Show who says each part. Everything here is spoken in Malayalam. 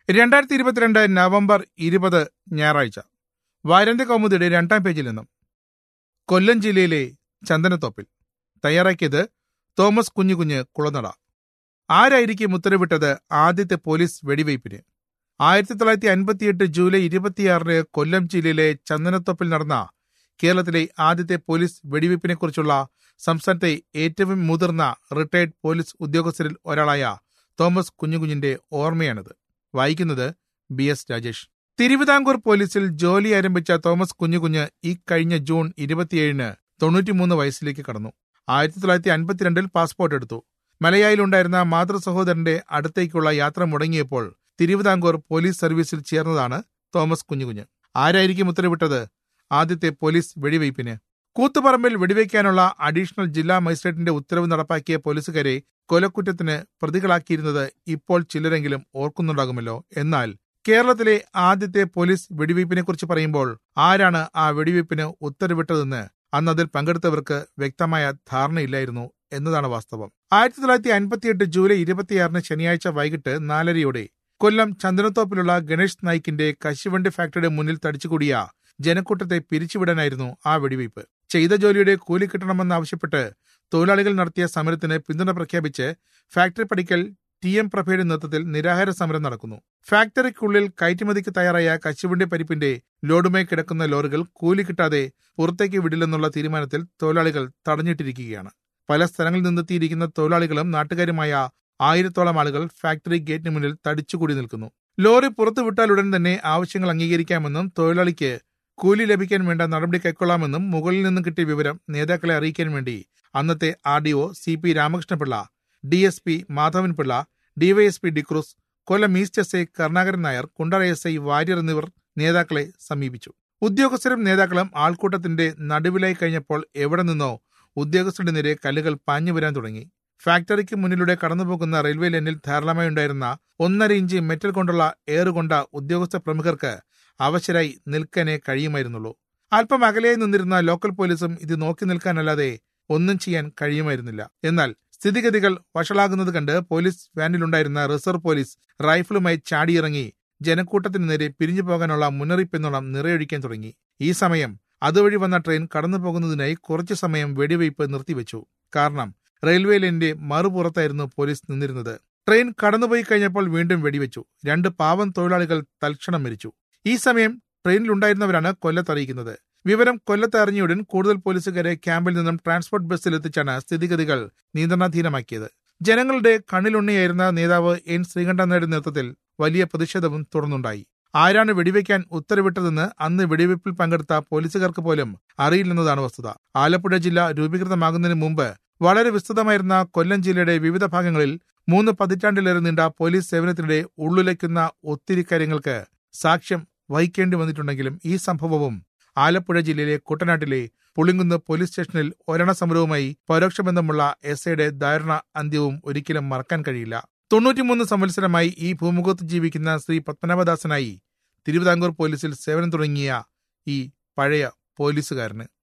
Speaker 1: രണ്ടായിരത്തി ഇരുപത്തിരണ്ട് നവംബർ ഇരുപത് ഞായറാഴ്ച വാരാന്ത്യ കൗമുദിയുടെ രണ്ടാം പേജിൽ നിന്നും കൊല്ലം ജില്ലയിലെ ചന്ദനത്തോപ്പിൽ തയ്യാറാക്കിയത് തോമസ് കുഞ്ഞുകുഞ്ഞ് കുളനട ആരായിരിക്കും ഉത്തരവിട്ടത് ആദ്യത്തെ പോലീസ് വെടിവയ്പ്പിന് ആയിരത്തി തൊള്ളായിരത്തി അൻപത്തിയെട്ട് ജൂലൈ ഇരുപത്തിയാറിന് കൊല്ലം ജില്ലയിലെ ചന്ദനത്തോപ്പിൽ നടന്ന കേരളത്തിലെ ആദ്യത്തെ പോലീസ് വെടിവയ്പ്പിനെക്കുറിച്ചുള്ള സംസ്ഥാനത്തെ ഏറ്റവും മുതിർന്ന റിട്ടയർഡ് പോലീസ് ഉദ്യോഗസ്ഥരിൽ ഒരാളായ തോമസ് കുഞ്ഞുകുഞ്ഞിന്റെ ഓർമ്മയാണിത് വായിക്കുന്നത് ബി എസ് രാജേഷ് തിരുവിതാംകൂർ പോലീസിൽ ജോലി ആരംഭിച്ച തോമസ് കുഞ്ഞുകുഞ്ഞ് ഈ കഴിഞ്ഞ ജൂൺ ഇരുപത്തിയേഴിന് തൊണ്ണൂറ്റിമൂന്ന് വയസ്സിലേക്ക് കടന്നു ആയിരത്തി തൊള്ളായിരത്തി അൻപത്തിരണ്ടിൽ പാസ്പോർട്ട് എടുത്തു മലയായിലുണ്ടായിരുന്ന മാതൃ സഹോദരന്റെ അടുത്തേക്കുള്ള യാത്ര മുടങ്ങിയപ്പോൾ തിരുവിതാംകൂർ പോലീസ് സർവീസിൽ ചേർന്നതാണ് തോമസ് കുഞ്ഞുകുഞ്ഞ് ആരായിരിക്കും ഉത്തരവിട്ടത് ആദ്യത്തെ പോലീസ് വെടിവയ്പ്പിന് കൂത്തുപറമ്പിൽ വെടിവെക്കാനുള്ള അഡീഷണൽ ജില്ലാ മജിസ്ട്രേറ്റിന്റെ ഉത്തരവ് നടപ്പാക്കിയ പോലീസുകാരെ കൊലക്കുറ്റത്തിന് പ്രതികളാക്കിയിരുന്നത് ഇപ്പോൾ ചിലരെങ്കിലും ഓർക്കുന്നുണ്ടാകുമല്ലോ എന്നാൽ കേരളത്തിലെ ആദ്യത്തെ പോലീസ് വെടിവയ്പ്പിനെ കുറിച്ച് പറയുമ്പോൾ ആരാണ് ആ വെടിവയ്പ്പിന് ഉത്തരവിട്ടതെന്ന് അന്ന് അതിൽ പങ്കെടുത്തവർക്ക് വ്യക്തമായ ധാരണയില്ലായിരുന്നു എന്നതാണ് വാസ്തവം ആയിരത്തി തൊള്ളായിരത്തി അൻപത്തിയെട്ട് ജൂലൈ ഇരുപത്തിയാറിന് ശനിയാഴ്ച വൈകിട്ട് നാലരയോടെ കൊല്ലം ചന്ദനത്തോപ്പിലുള്ള ഗണേഷ് നായിക്കിന്റെ കശുവണ്ടി ഫാക്ടറിയുടെ മുന്നിൽ തടിച്ചുകൂടിയ ജനക്കൂട്ടത്തെ പിരിച്ചുവിടാനായിരുന്നു ആ വെടിവയ്പ് ചെയ്ത ജോലിയുടെ കൂലി കിട്ടണമെന്നാവശ്യപ്പെട്ട് തൊഴിലാളികൾ നടത്തിയ സമരത്തിന് പിന്തുണ പ്രഖ്യാപിച്ച് ഫാക്ടറി പടിക്കൽ ടി എം പ്രഭയുടെ നേതൃത്വത്തിൽ നിരാഹാര സമരം നടക്കുന്നു ഫാക്ടറിക്കുള്ളിൽ കയറ്റുമതിക്ക് തയ്യാറായ കശുവണ്ടി പരിപ്പിന്റെ ലോഡുമായി കിടക്കുന്ന ലോറികൾ കൂലി കിട്ടാതെ പുറത്തേക്ക് വിടില്ലെന്നുള്ള തീരുമാനത്തിൽ തൊഴിലാളികൾ തടഞ്ഞിട്ടിരിക്കുകയാണ് പല സ്ഥലങ്ങളിൽ നിന്നെത്തിയിരിക്കുന്ന തൊഴിലാളികളും നാട്ടുകാരുമായ ആയിരത്തോളം ആളുകൾ ഫാക്ടറി ഗേറ്റിന് മുന്നിൽ തടിച്ചുകൂടി നിൽക്കുന്നു ലോറി പുറത്തു വിട്ടാൽ ഉടൻ തന്നെ ആവശ്യങ്ങൾ അംഗീകരിക്കാമെന്നും തൊഴിലാളിക്ക് കൂലി ലഭിക്കാൻ വേണ്ട നടപടി കൈക്കൊള്ളാമെന്നും മുകളിൽ നിന്നും കിട്ടിയ വിവരം നേതാക്കളെ അറിയിക്കാൻ വേണ്ടി അന്നത്തെ R D O C P Ramakrishnapillai D S P Madhavanpillai DYSP D'Cruz Kollam east S I Karunakaran Nair Kundara S I Warrier എന്നിവർ നേതാക്കളെ സമീപിച്ചു ഉദ്യോഗസ്ഥരും നേതാക്കളും ആൾക്കൂട്ടത്തിന്റെ നടുവിലായി കഴിഞ്ഞപ്പോൾ എവിടെ നിന്നോ ഉദ്യോഗസ്ഥരുടെ നേരെ കല്ലുകൾ പാഞ്ഞു വരാൻ തുടങ്ങി ഫാക്ടറിക്ക് മുന്നിലൂടെ കടന്നുപോകുന്ന റെയിൽവേ ലൈനിൽ ധാരാളമായി ഉണ്ടായിരുന്ന ഒന്നര ഇഞ്ച് മെറ്റൽ കൊണ്ടുള്ള ഏറുകൊണ്ട ഉദ്യോഗസ്ഥ പ്രമുഖർക്ക് അവശരായി നിൽക്കാനേ കഴിയുമായിരുന്നുള്ളൂ അല്പം അകലെയായി നിന്നിരുന്ന ലോക്കൽ പോലീസും ഇത് നോക്കി നിൽക്കാനല്ലാതെ ഒന്നും ചെയ്യാൻ കഴിയുമായിരുന്നില്ല എന്നാൽ സ്ഥിതിഗതികൾ വഷളാകുന്നത് കണ്ട് പോലീസ് വാനിലുണ്ടായിരുന്ന റിസർവ് പോലീസ് റൈഫിളുമായി ചാടിയിറങ്ങി ജനക്കൂട്ടത്തിന് നേരെ പിരിഞ്ഞു പോകാനുള്ള മുന്നറിയിപ്പെന്നോണം നിറയൊഴിക്കാൻ തുടങ്ങി ഈ സമയം അതുവഴി വന്ന ട്രെയിൻ കടന്നു പോകുന്നതിനായി കുറച്ചു സമയം വെടിവയ്പ് നിർത്തിവെച്ചു കാരണം റെയിൽവേ ലൈനിന്റെ മറുപുറത്തായിരുന്നു പോലീസ് നിന്നിരുന്നത് ട്രെയിൻ കടന്നുപോയി കഴിഞ്ഞപ്പോൾ വീണ്ടും വെടിവെച്ചു രണ്ട് പാവം തൊഴിലാളികൾ തൽക്ഷണം മരിച്ചു ഈ സമയം ട്രെയിനിലുണ്ടായിരുന്നവരാണ് കൊല്ലത്തറിയിക്കുന്നത് വിവരം കൊല്ലത്ത് അറിഞ്ഞയുടൻ കൂടുതൽ പോലീസുകാരെ ക്യാമ്പിൽ നിന്നും ട്രാൻസ്പോർട്ട് ബസ്സിൽ എത്തിച്ചാണ് സ്ഥിതിഗതികൾ നിയന്ത്രണാധീനമാക്കിയത് ജനങ്ങളുടെ കണ്ണിലുണ്ണിയായിരുന്ന നേതാവ് എൻ ശ്രീകണ്ഠൻ നായരുടെ നേതൃത്വത്തിൽ വലിയ പ്രതിഷേധവും തുടർന്നുണ്ടായി ആരാണ് വെടിവെക്കാൻ ഉത്തരവിട്ടതെന്ന് അന്ന് വെടിവെപ്പിൽ പങ്കെടുത്ത പോലീസുകാർക്ക് പോലും അറിയില്ലെന്നതാണ് വസ്തുത ആലപ്പുഴ ജില്ല രൂപീകൃതമാകുന്നതിന് മുമ്പ് വളരെ വിസ്തൃതമായിരുന്ന കൊല്ലം ജില്ലയുടെ വിവിധ ഭാഗങ്ങളിൽ മൂന്ന് പതിറ്റാണ്ടിലേറെ നീണ്ട പോലീസ് സേവനത്തിനിടെ ഉള്ളുലയ്ക്കുന്ന ഒത്തിരി കാര്യങ്ങൾക്ക് സാക്ഷ്യം വഹിക്കേണ്ടി വന്നിട്ടുണ്ടെങ്കിലും ഈ സംഭവവും ആലപ്പുഴ ജില്ലയിലെ കുട്ടനാട്ടിലെ പുളിങ്കുന്ന് പോലീസ് സ്റ്റേഷനിൽ ഒരണ സമരവുമായി പരോക്ഷ ബന്ധമുള്ള എസ് ഐയുടെ ദാരുണ അന്ത്യവും ഒരിക്കലും മറക്കാൻ കഴിയില്ല തൊണ്ണൂറ്റിമൂന്ന് സംവത്സരമായി ഈ ഭൂമുഖത്ത് ജീവിക്കുന്ന ശ്രീ പത്മനാഭദാസനായി തിരുവിതാംകൂർ പോലീസിൽ സേവനം തുടങ്ങിയ ഈ പഴയ പോലീസുകാരന്